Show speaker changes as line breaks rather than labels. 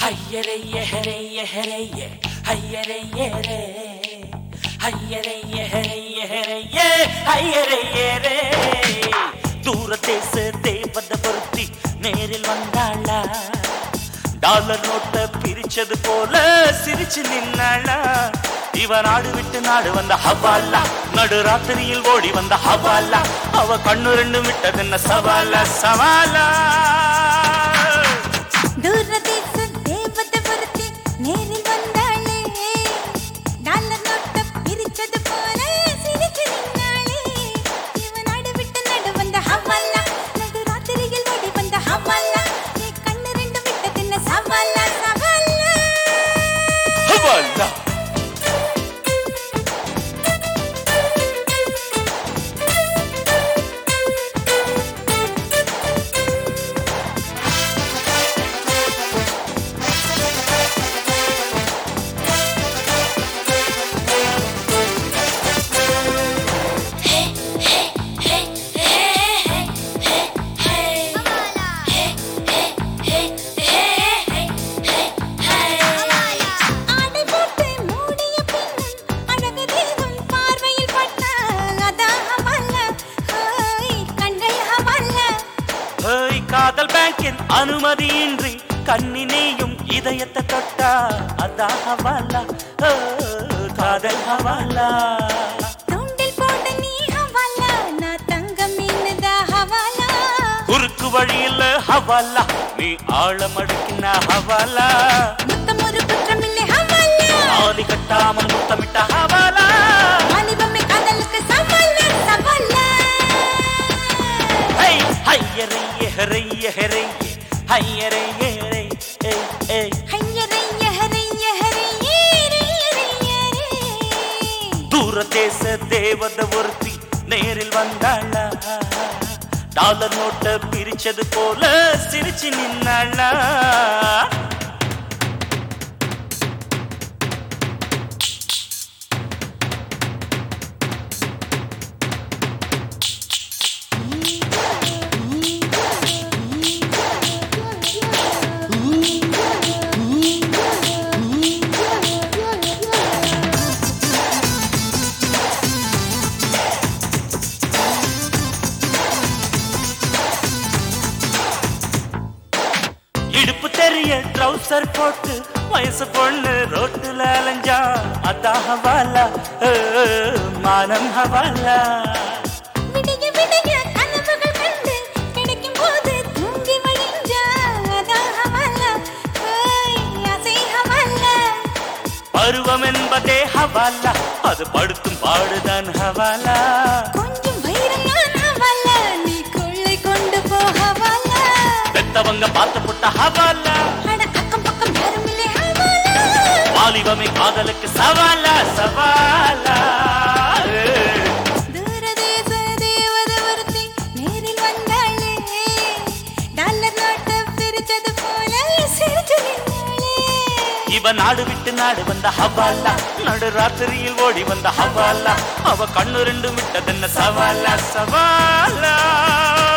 ஹையரே எஹரே எஹரே ஹையரே ஏரே ஹையரே எஹரே எஹரே ஏ ஹையரே ஏரே தூர தேச தேவத பொருத்தி நேரில் வந்தாளா டாலர் நோட்ட பிரிச்சது போல சிரிச்சு நின்னாளா இவ நாடு விட்டு நாடு வந்த ஹவாலா நடு ராத்திரியில் ஓடி வந்த ஹவாலா அவ கண்ணு ரெண்டு விட்டதென்ன சவாலா சவாலா
தூரதேச தேவதை ஒருத்தி நேரில் வந்தாளே டாலர் நோட்டை பிரிச்சது போல சிரிச்சு நின்னாளே இவ நாடு விட்டு நடு வந்த ஹவாலா நடு ராத்திரியில் ஓடி வந்த ஹவாலா நீ கண்ணு ரெண்டு விட்டதென்ன சவாலா சவாலா
ஹவாலா
ஆடை போட்டு மூடிய பின்னும் அழகு தேகம் பார்வையில் பட்டால் அதான் ஹவாலா ஹாய் கண்கள் ஹவாலா
ஏய் காதல் பேங்கின் அனுமதியின்றி கண்ணினேயும் இதயத்தை தொட்டா அதான் ஹவாலா ஓ, காதல் ஹவாலா
தூண்டில் போட நீ ஹவாலா நான் தங்க மீனுதா ஹவாலா
குறுக்கு வழியில் ஹவாலா நீ ஆழம் அடுக்கின ஹவாலா
முத்தம் ஒரு குற்றமில்லை ஹவாலா
ஆதி கட்டாமல் முத்தமிட்ட ஹவாலா
வாலிபமே காதலுக்கு சவாலா சவாலா
ஹை ஹையரை எஹரை எஹரை ஹையரை எஹரை ஏய் ஏய்
ஹையரை யஹரை யஹரை ஏரை ஏரை ஏரை
தூர தேச தேவத ஒருத்தி நேரில் வந்தாளா டாலர் நோட்ட பிரிச்சது போல சிரிச்சு நின்னாளா இடுப்பு தெரிய ட்ரௌசர் போட்டு வயசு பொண்ணு ரோட்டுல அலைஞ்சா அதான் ஹவாலா ஏ, மானம் ஹவாலா
விடிய விடிய கனவுகள் கண்டு கிடைக்கும் போது தூங்கி வழிஞ்சா அதான் ஹவாலா ஹாய் ஆசை ஹவாலா
பருவம் என்பதே ஹவாலா அது படுத்தும் பாடுதான் ஹவாலா
கொஞ்சம் வைரம் நான் ஹவாலா நீ கொள்ளை கொண்டு போ ஹவாலா
பெத்தவங்க பார்த்து புட்ட ஹவாலா
அட அக்கம் பக்கம் யாரும் இல்லை ஹவாலா
வாலிபமே காதலுக்கு சவாலா சவாலா ஏ.
தூரதேச தேவதை ஒருத்தி நேரில் வந்தாளே டாலர் நோட்டை பிரிச்சது போல சிரிச்சு நின்னாளே
இவ நாடு விட்டு நாடு வந்த ஹவாலா நடு ராத்திரியில் ஓடி வந்த ஹவாலா அவ கண்ணு ரெண்டு விட்டதென்ன சவாலா சவாலா